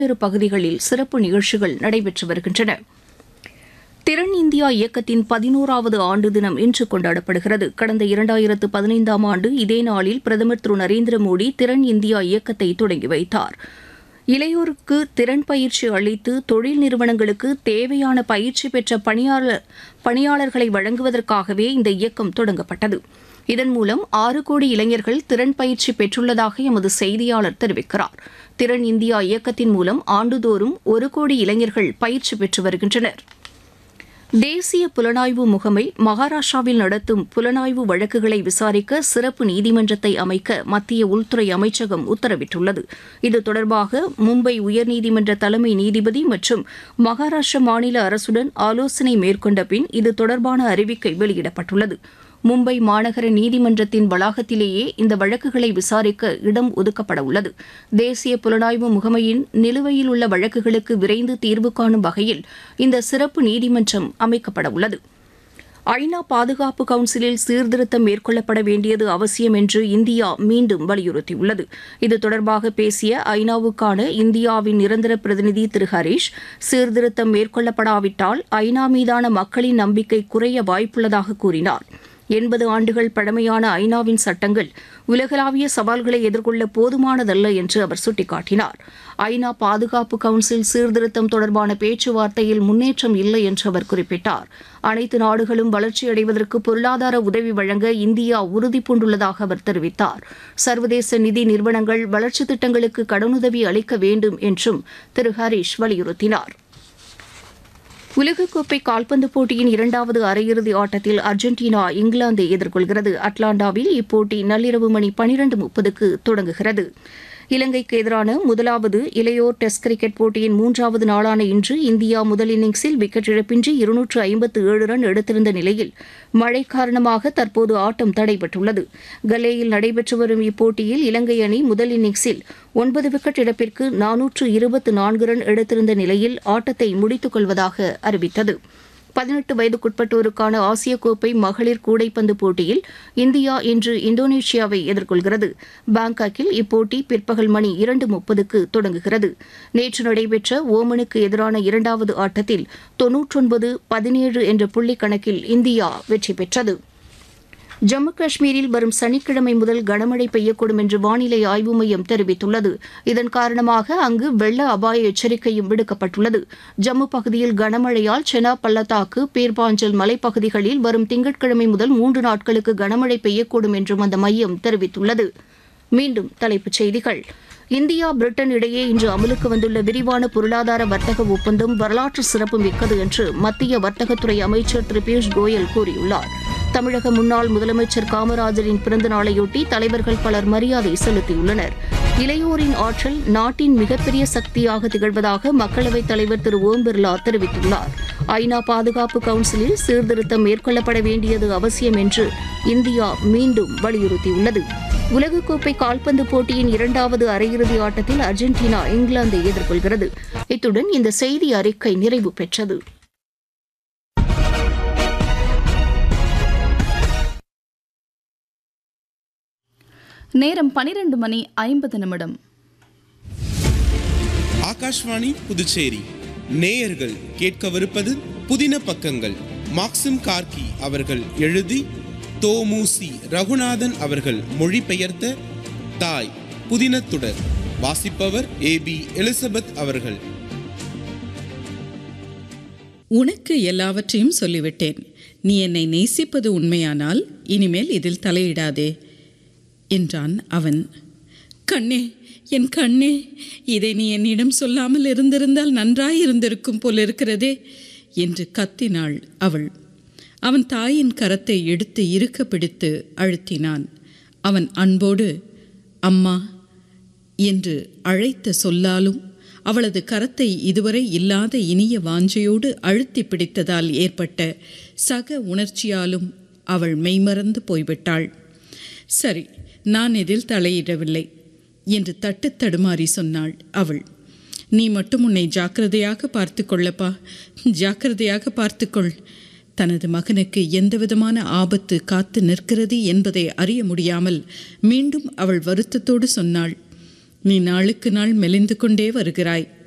பல்வேறு பகுதிகளில் சிறப்பு நிகழ்ச்சிகள் நடைபெற்று வருகின்றன திறன் இந்தியா இயக்கத்தின் பதினோராவது ஆண்டு தினம் இன்று கொண்டாடப்படுகிறது கடந்த இரண்டாயிரத்து பதினைந்தாம் ஆண்டு இதே நாளில் பிரதமர் திரு நரேந்திர மோடி திறன் இந்தியா இயக்கத்தை தொடங்கி வைத்தார் இளையோருக்கு திறன் பயிற்சி அளித்து தொழில் நிறுவனங்களுக்கு தேவையான பயிற்சி பெற்ற பணியாளர் பணியாளர்களை வழங்குவதற்காகவே இந்த இயக்கம் தொடங்கப்பட்டது இதன் மூலம் ஆறு கோடி இளைஞர்கள் திறன் பயிற்சி பெற்றுள்ளதாக எமது செய்தியாளர் தெரிவிக்கிறார் திறன் இந்தியா இயக்கத்தின் மூலம் ஆண்டுதோறும் ஒரு கோடி இளைஞர்கள் பயிற்சி பெற்று வருகின்றனர் தேசிய புலனாய்வு முகமை மகாராஷ்டிராவில் நடத்தும் புலனாய்வு வழக்குகளை விசாரிக்க சிறப்பு நீதிமன்றத்தை அமைக்க மத்திய உள்துறை அமைச்சகம் உத்தரவிட்டுள்ளது இது தொடர்பாக மும்பை உயர்நீதிமன்ற தலைமை நீதிபதி மற்றும் மகாராஷ்டிர மாநில அரசுடன் ஆலோசனை மேற்கொண்ட பின் இது தொடர்பான அறிவிக்கை வெளியிடப்பட்டுள்ளது மும்பை மாநகர நீதிமன்றத்தின் வளாகத்திலேயே இந்த வழக்குகளை விசாரிக்க இடம் ஒதுக்கப்பட உள்ளது தேசிய புலனாய்வு முகமையின் நிலுவையில் உள்ள வழக்குகளுக்கு விரைந்து தீர்வு காணும் வகையில் இந்த சிறப்பு நீதிமன்றம் அமைக்கப்பட உள்ளது ஐநா பாதுகாப்பு கவுன்சிலில் சீர்திருத்தம் மேற்கொள்ளப்பட வேண்டியது அவசியம் என்று இந்தியா மீண்டும் வலியுறுத்தியுள்ளது இது தொடர்பாக பேசிய ஐநாவுக்கான இந்தியாவின் நிரந்தர பிரதிநிதி திரு ஹரீஷ் சீர்திருத்தம் மேற்கொள்ளப்படாவிட்டால் ஐநா மீதான மக்களின் நம்பிக்கை குறைய வாய்ப்புள்ளதாக கூறினார் எண்பது ஆண்டுகள் பழமையான ஐநாவின் சட்டங்கள் உலகளாவிய சவால்களை எதிர்கொள்ள போதுமானதல்ல என்று அவர் சுட்டிக்காட்டினார் ஐநா பாதுகாப்பு கவுன்சில் சீர்திருத்தம் தொடர்பான பேச்சுவார்த்தையில் முன்னேற்றம் இல்லை என்று அவர் குறிப்பிட்டார் அனைத்து நாடுகளும் வளர்ச்சியடைவதற்கு பொருளாதார உதவி வழங்க இந்தியா உறுதி பூண்டுள்ளதாக அவர் தெரிவித்தார் சர்வதேச நிதி நிறுவனங்கள் வளர்ச்சித் திட்டங்களுக்கு கடனுதவி அளிக்க வேண்டும் என்றும் திரு ஹரீஷ் வலியுறுத்தினார் உலகக்கோப்பை கால்பந்து போட்டியின் இரண்டாவது அரையிறுதி ஆட்டத்தில் அர்ஜென்டினா இங்கிலாந்தை எதிர்கொள்கிறது அட்லாண்டாவில் இப்போட்டி நள்ளிரவு மணி பனிரண்டு முப்பதுக்கு தொடங்குகிறது இலங்கைக்கு எதிரான முதலாவது இளையோர் டெஸ்ட் கிரிக்கெட் போட்டியின் மூன்றாவது நாளான இன்று இந்தியா முதல் இன்னிங்ஸில் விக்கெட் இழப்பின்றி இருநூற்று ஐம்பத்து ஏழு ரன் எடுத்திருந்த நிலையில் மழை காரணமாக தற்போது ஆட்டம் தடைபட்டுள்ளது கல்லேயில் நடைபெற்று வரும் இப்போட்டியில் இலங்கை அணி முதல் இன்னிங்ஸில் ஒன்பது விக்கெட் இழப்பிற்கு நானூற்று இருபத்து நான்கு ரன் எடுத்திருந்த நிலையில் ஆட்டத்தை முடித்துக் கொள்வதாக அறிவித்தது பதினெட்டு வயதுக்குட்பட்டோருக்கான ஆசிய கோப்பை மகளிர் கூடைப்பந்து போட்டியில் இந்தியா இன்று இந்தோனேஷியாவை எதிர்கொள்கிறது பாங்காக்கில் இப்போட்டி பிற்பகல் மணி இரண்டு முப்பதுக்கு தொடங்குகிறது நேற்று நடைபெற்ற ஓமனுக்கு எதிரான இரண்டாவது ஆட்டத்தில் தொன்னூற்றொன்பது பதினேழு என்ற புள்ளி கணக்கில் இந்தியா வெற்றி பெற்றது ஜம்மு காஷ்மீரில் வரும் சனிக்கிழமை முதல் கனமழை பெய்யக்கூடும் என்று வானிலை ஆய்வு மையம் தெரிவித்துள்ளது இதன் காரணமாக அங்கு வெள்ள அபாய எச்சரிக்கையும் விடுக்கப்பட்டுள்ளது ஜம்மு பகுதியில் கனமழையால் செனா பள்ளத்தாக்கு பீர்பாஞ்சல் மலைப்பகுதிகளில் வரும் திங்கட்கிழமை முதல் மூன்று நாட்களுக்கு கனமழை பெய்யக்கூடும் என்றும் அந்த மையம் தெரிவித்துள்ளது மீண்டும் தலைப்புச் செய்திகள் இந்தியா பிரிட்டன் இடையே இன்று அமலுக்கு வந்துள்ள விரிவான பொருளாதார வர்த்தக ஒப்பந்தம் வரலாற்று சிறப்பு மிக்கது என்று மத்திய வர்த்தகத்துறை அமைச்சர் திரு பியூஷ் கோயல் கூறியுள்ளார் தமிழக முன்னாள் முதலமைச்சர் காமராஜரின் பிறந்த நாளையொட்டி தலைவர்கள் பலர் மரியாதை செலுத்தியுள்ளனர் இளையோரின் ஆற்றல் நாட்டின் மிகப்பெரிய சக்தியாக திகழ்வதாக மக்களவைத் தலைவர் திரு ஓம் பிர்லா தெரிவித்துள்ளார் ஐநா பாதுகாப்பு கவுன்சிலில் சீர்திருத்தம் மேற்கொள்ளப்பட வேண்டியது அவசியம் என்று இந்தியா மீண்டும் வலியுறுத்தியுள்ளது உலகக்கோப்பை கால்பந்து போட்டியின் இரண்டாவது அரையிறுதி ஆட்டத்தில் அர்ஜென்டினா இங்கிலாந்தை எதிர்கொள்கிறது இத்துடன் இந்த செய்தி அறிக்கை நிறைவு பெற்றது நேரம் பனிரெண்டு மணி ஐம்பது நிமிடம் ஆகாஷ்வாணி புதுச்சேரி நேயர்கள் கேட்கவிருப்பது புதின பக்கங்கள் மாக்சிம் கார்கி அவர்கள் எழுதி தோமுசி ரகுநாதன் அவர்கள் மொழிபெயர்த்த தாய் புதினத்துடர் வாசிப்பவர் ஏ பி எலிசபெத் அவர்கள் உனக்கு எல்லாவற்றையும் சொல்லிவிட்டேன் நீ என்னை நேசிப்பது உண்மையானால் இனிமேல் இதில் தலையிடாதே என்றான் அவன் கண்ணே என் கண்ணே இதை நீ என்னிடம் சொல்லாமல் இருந்திருந்தால் நன்றாயிருந்திருக்கும் போலிருக்கிறதே என்று கத்தினாள் அவள் அவன் தாயின் கரத்தை எடுத்து இறுக்க பிடித்து அழுத்தினான் அவன் அன்போடு அம்மா என்று அழைத்த சொல்லாலும் அவளது கரத்தை இதுவரை இல்லாத இனிய வாஞ்சையோடு அழுத்தி பிடித்ததால் ஏற்பட்ட சக உணர்ச்சியாலும் அவள் மெய்மறந்து போய்விட்டாள் சரி நான் இதில் தலையிடவில்லை என்று தட்டு தடுமாறி சொன்னாள் அவள் நீ மட்டும் உன்னை ஜாக்கிரதையாக பார்த்து கொள்ளப்பா ஜாக்கிரதையாக பார்த்துக்கொள் தனது மகனுக்கு எந்தவிதமான ஆபத்து காத்து நிற்கிறது என்பதை அறிய முடியாமல் மீண்டும் அவள் வருத்தத்தோடு சொன்னாள் நீ நாளுக்கு நாள் மெலிந்து கொண்டே வருகிறாய்